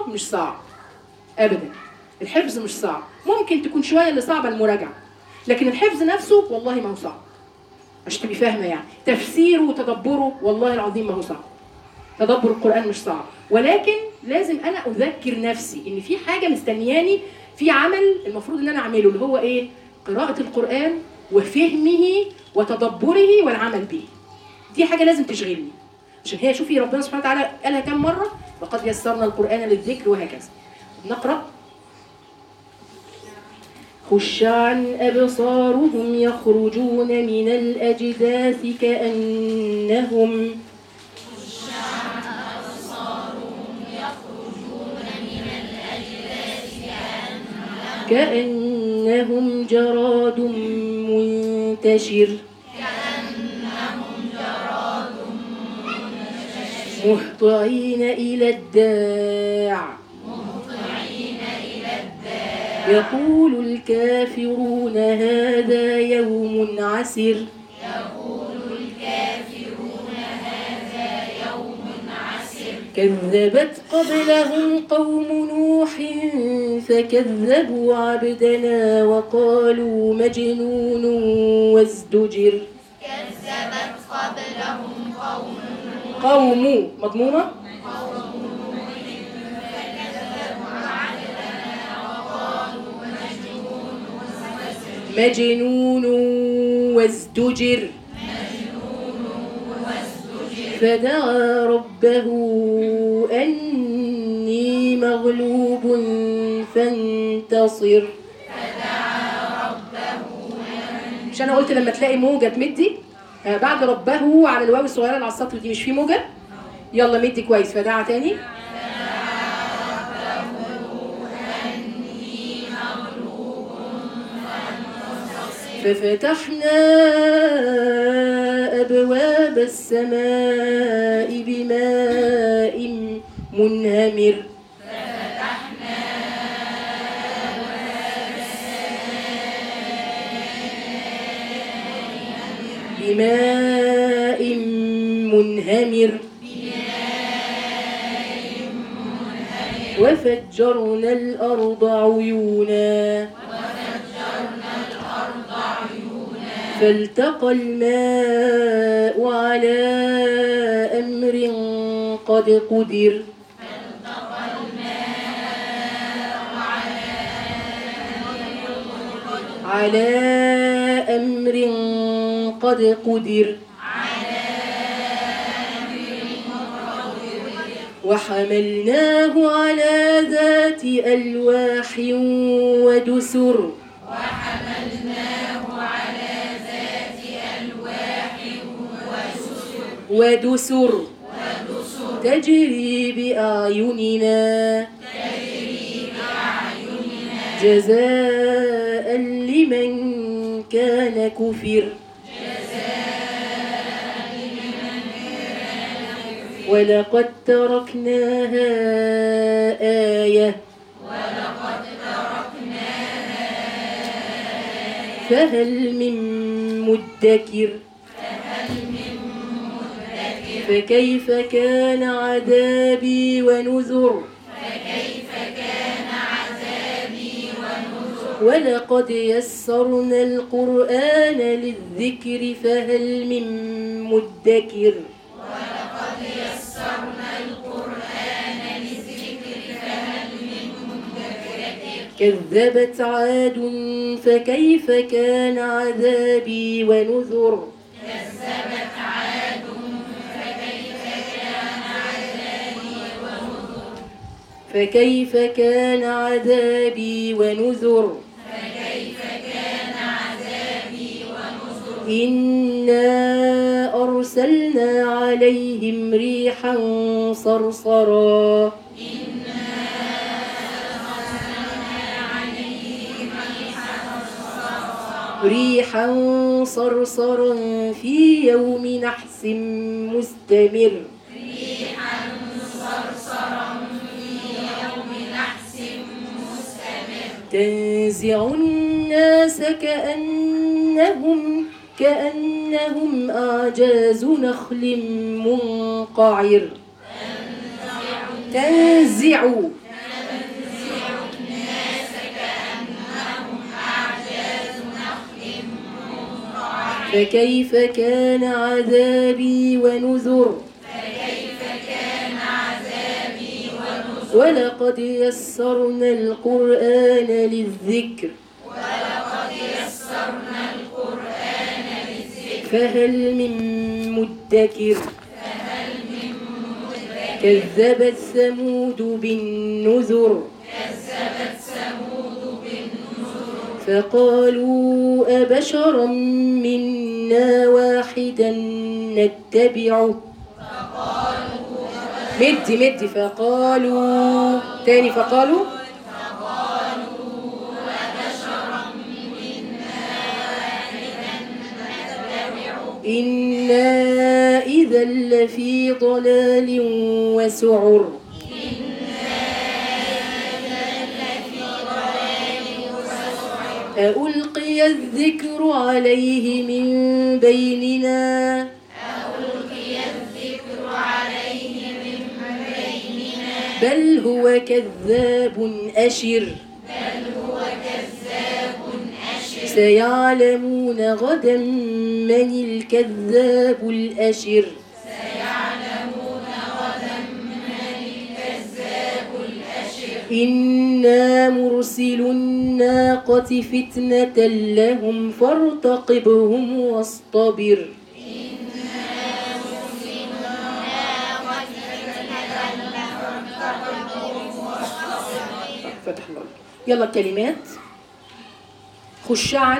حفظه مش صعب ابدا الحفظ مش صعب ممكن تكون شويه اللي صعبه المراجعه لكن الحفظ نفسه والله ما هو صعب عشان تبقي فاهمه يعني تفسيره وتدبره والله العظيم ما هو صعب تدبر القران مش صعب ولكن لازم انا اذكر نفسي ان في حاجه مستنياني في عمل المفروض ان انا اعمله اللي هو ايه قراءه القران وفهمه وتدبره والعمل به دي حاجه لازم تشغلني عشان هي شوفي ربنا سبحانه وتعالى قالها كم مره وقد يسرنا القران للذكر وهكذا نقرا خش عن أبصارهم يخرجون من الأجداث كأنهم كأنهم جراد منتشر مهطعين إلى الداع يقول الكافرون هذا يوم عسر كذبت قبلهم قوم نوح فكذبوا عبدنا وقالوا مجنون وازدجر كذبت قبلهم قوم قوم مضمومة مجنون وازدجر فدعا ربه أني مغلوب فانتصر مش انا قلت لما تلاقي موجه تمدي آه، بعد ربه على الواو الصغيره اللي على السطر دي مش في موجه يلا مدي كويس فدعا تاني ففتحنا أبواب السماء بماء منهمر بماء منهمر وفجرنا الأرض عيونا فالتقى الماء على أمر قد قدر على أمر قد قدر وحملناه على ذات ألواح ودسر ودسر تجري بأعيننا جزاء لمن كان كفر ولقد تركناها آية فهل من مدكر فكيف كان عذابي ونذر ولقد يسرنا القرآن للذكر فهل من مدكر كذبت عاد فكيف كان عذابي ونذر فكيف كان عذابي ونذر إنا أرسلنا عليهم ريحا صرصرا ريحا صرصرا في يوم نحس مستمر تنزع الناس كأنهم كأنهم أعجاز نخل منقعر تنزع فكيف كان عذابي ونذر ولقد يسرنا القرآن للذكر فهل من مدكر كذبت ثمود بالنذر فقالوا أبشرا منا واحدا نتبعه مد مد فقالوا تاني فقالوا إنا إذا لفي ضلال وسعر ألقي الذكر عليه من بيننا بل هو كذاب أشر سيعلمون غدا من الكذاب الأشر إنا مرسل الناقة فتنة لهم فارتقبهم واصطبر فتح الله يلا الكلمات خشعا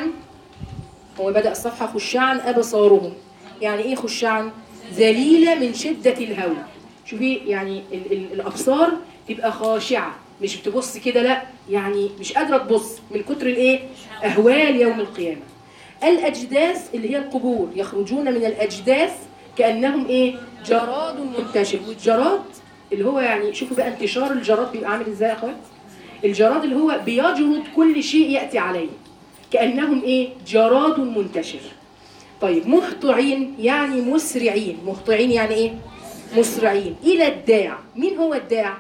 هو بدأ الصفحة خشعا أبصارهم يعني إيه خشعا؟ ذليلة من شدة الهول شوفي يعني ال ال الأبصار تبقى خاشعة مش بتبص كده لا يعني مش قادرة تبص من كتر الإيه؟ أهوال يوم القيامة الأجداث اللي هي القبور يخرجون من الأجداث كأنهم إيه؟ جراد منتشر والجراد اللي هو يعني شوفوا بقى انتشار الجراد بيبقى عامل إزاي يا أخوات؟ الجراد اللي هو بيجرد كل شيء يأتي عليه كأنهم إيه جراد منتشر طيب مهطعين يعني مسرعين مهطعين يعني إيه مسرعين إلى الداع مين هو الداع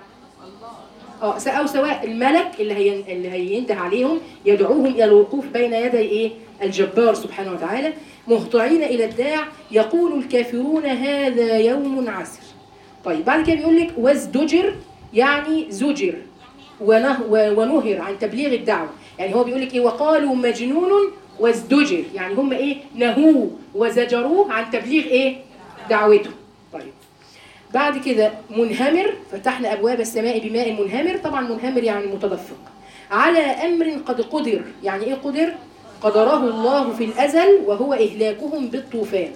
اه س- أو سواء الملك اللي هي اللي هينده عليهم يدعوهم إلى الوقوف بين يدي إيه الجبار سبحانه وتعالى مهطعين إلى الداع يقول الكافرون هذا يوم عسر طيب بعد كده بيقول لك وازدجر يعني زجر ونه و- ونهر عن تبليغ الدعوة يعني هو بيقول لك ايه وقالوا مجنون وازدجر يعني هم ايه نهوه وزجروه عن تبليغ ايه دعوته طيب بعد كده منهمر فتحنا ابواب السماء بماء منهمر طبعا منهمر يعني متدفق على امر قد قدر يعني ايه قدر قدره الله في الازل وهو اهلاكهم بالطوفان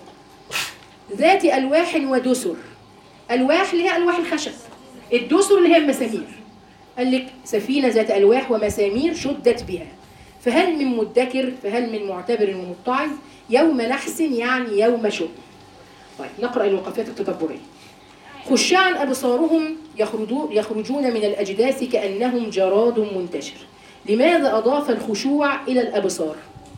ذات الواح ودسر الواح اللي هي الواح الخشب الدسر اللي هي المسامير قال لك سفينة ذات ألواح ومسامير شدت بها فهل من مدكر فهل من معتبر ومتعظ يوم نحس يعني يوم شؤم طيب نقرأ الوقفات التدبرية خشعا أبصارهم يخرجو- يخرجون من الأجداث كأنهم جراد منتشر لماذا أضاف الخشوع إلى الأبصار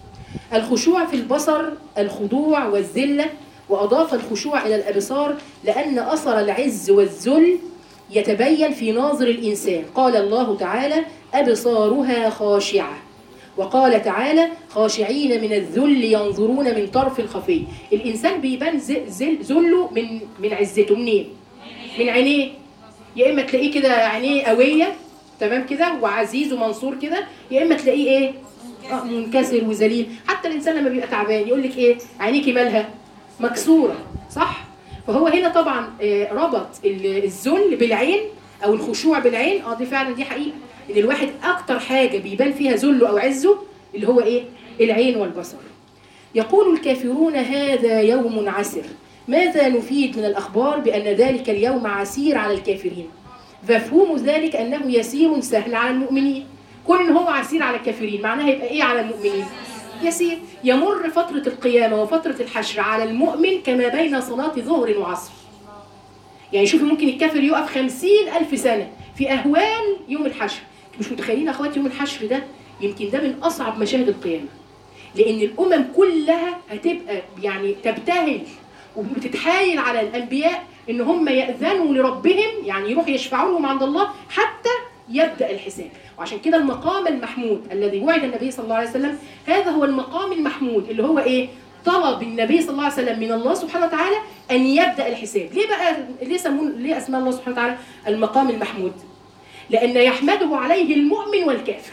الخشوع في البصر الخضوع والذلة وأضاف الخشوع إلى الأبصار لأن أثر العز والذل يتبين في ناظر الإنسان قال الله تعالى أبصارها خاشعة وقال تعالى خاشعين من الذل ينظرون من طرف خفي الإنسان بيبان ز- ذل- ذله من من عزته منين؟ من عينيه يا إما تلاقيه كده عينيه قوية تمام كده وعزيز ومنصور كده يا إما تلاقيه إيه؟ آه، منكسر وذليل حتى الإنسان لما بيبقى تعبان يقول لك إيه؟ عينيكي مالها؟ مكسورة صح؟ فهو هنا طبعا آه، ربط ال- الذل بالعين او الخشوع بالعين اه دي فعلا دي حقيقه ان الواحد اكتر حاجه بيبان فيها ذله او عزه اللي هو ايه العين والبصر يقول الكافرون هذا يوم عسر ماذا نفيد من الاخبار بان ذلك اليوم عسير على الكافرين مفهوم ذلك انه يسير سهل على المؤمنين كون إن هو عسير على الكافرين معناها يبقى ايه على المؤمنين يسير يمر فترة القيامة وفترة الحشر على المؤمن كما بين صلاة ظهر وعصر يعني شوفي ممكن الكافر يقف خمسين ألف سنة في أهوال يوم الحشر مش متخيلين يا أخواتي يوم الحشر ده يمكن ده من أصعب مشاهد القيامة لأن الأمم كلها هتبقى يعني تبتهل وبتتحايل على الأنبياء إن هم يأذنوا لربهم يعني يروحوا يشفعوا لهم عند الله حتى يبدأ الحساب وعشان كده المقام المحمود الذي وعد النبي صلى الله عليه وسلم هذا هو المقام المحمود اللي هو إيه طلب النبي صلى الله عليه وسلم من الله سبحانه وتعالى ان يبدا الحساب ليه بقى ليه سمون ليه اسماء الله سبحانه وتعالى المقام المحمود لان يحمده عليه المؤمن والكافر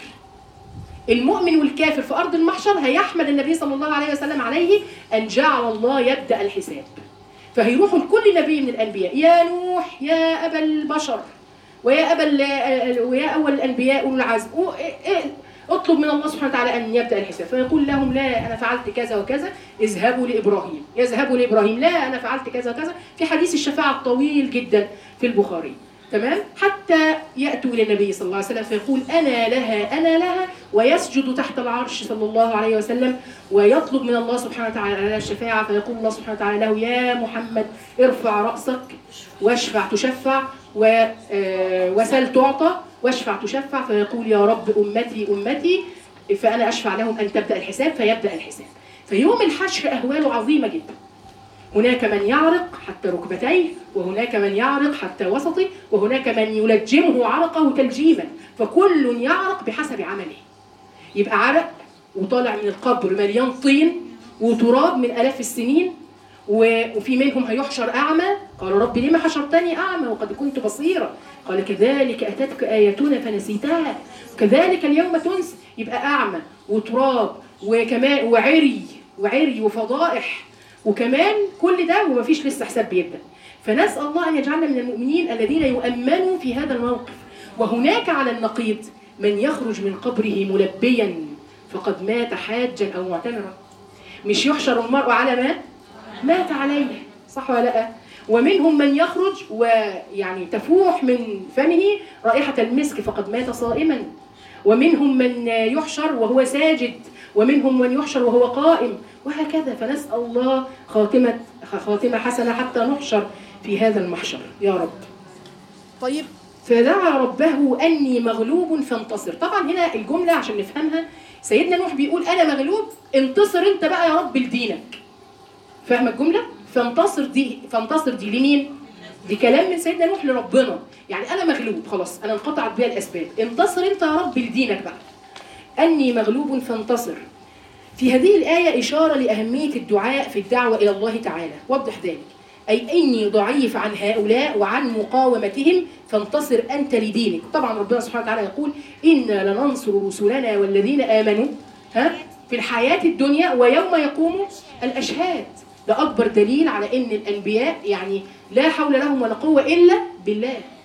المؤمن والكافر في ارض المحشر هيحمد النبي صلى الله عليه وسلم عليه ان جعل الله يبدا الحساب فهيروحوا لكل نبي من الانبياء يا نوح يا ابا البشر ويا ابا ال- ويا اول الانبياء اولو العزم و- إيه- إيه- اطلب من الله سبحانه وتعالى ان يبدا الحساب فيقول لهم لا انا فعلت كذا وكذا اذهبوا لابراهيم يذهبوا لابراهيم لا انا فعلت كذا وكذا في حديث الشفاعه الطويل جدا في البخاري تمام حتى ياتوا الى النبي صلى الله عليه وسلم فيقول انا لها انا لها ويسجد تحت العرش صلى الله عليه وسلم ويطلب من الله سبحانه وتعالى الشفاعه فيقول الله سبحانه وتعالى له يا محمد ارفع راسك واشفع تشفع و- آه، وسل تعطى واشفع تشفع فيقول يا رب امتي امتي فانا اشفع لهم ان تبدا الحساب فيبدا الحساب فيوم الحشر اهواله عظيمه جدا هناك من يعرق حتى ركبتيه وهناك من يعرق حتى وسطه وهناك من يلجمه عرقه تلجيما فكل يعرق بحسب عمله يبقى عرق وطالع من القبر مليان طين وتراب من آلاف السنين و- وفي منهم هيحشر أعمى قال رب لما حشرتني أعمى وقد كنت بصيرا قال كذلك أتتك آياتنا فنسيتها كذلك اليوم تنسى يبقى أعمى وتراب وكمان وعري وعري وفضائح وكمان كل ده ومفيش لسه حساب بيبدأ فنسأل الله أن يجعلنا من المؤمنين الذين يؤمنوا في هذا الموقف وهناك على النقيض من يخرج من قبره ملبيا فقد مات حاجا أو معتمرا مش يحشر المرء على ما مات عليه صح ولا لا ومنهم من يخرج ويعني تفوح من فمه رائحة المسك فقد مات صائما ومنهم من يحشر وهو ساجد ومنهم من يحشر وهو قائم وهكذا فنسأل الله خاتمة خاتمة حسنة حتى نحشر في هذا المحشر يا رب طيب فدعا ربه أني مغلوب فانتصر طبعا هنا الجملة عشان نفهمها سيدنا نوح بيقول أنا مغلوب انتصر أنت بقى يا رب لدينك فاهمة الجملة؟ فانتصر دي فانتصر دي لمين؟ دي كلام من سيدنا نوح لربنا يعني أنا مغلوب خلاص أنا انقطعت بيا الأسباب انتصر أنت يا رب لدينك بقى أني مغلوب فانتصر في هذه الآية إشارة لأهمية الدعاء في الدعوة إلى الله تعالى وضح ذلك أي إني ضعيف عن هؤلاء وعن مقاومتهم فانتصر أنت لدينك طبعا ربنا سبحانه وتعالى يقول إنا لننصر رسلنا والذين آمنوا ها في الحياة الدنيا ويوم يقوم الأشهاد ده أكبر دليل على إن الأنبياء يعني لا حول لهم ولا قوة إلا بالله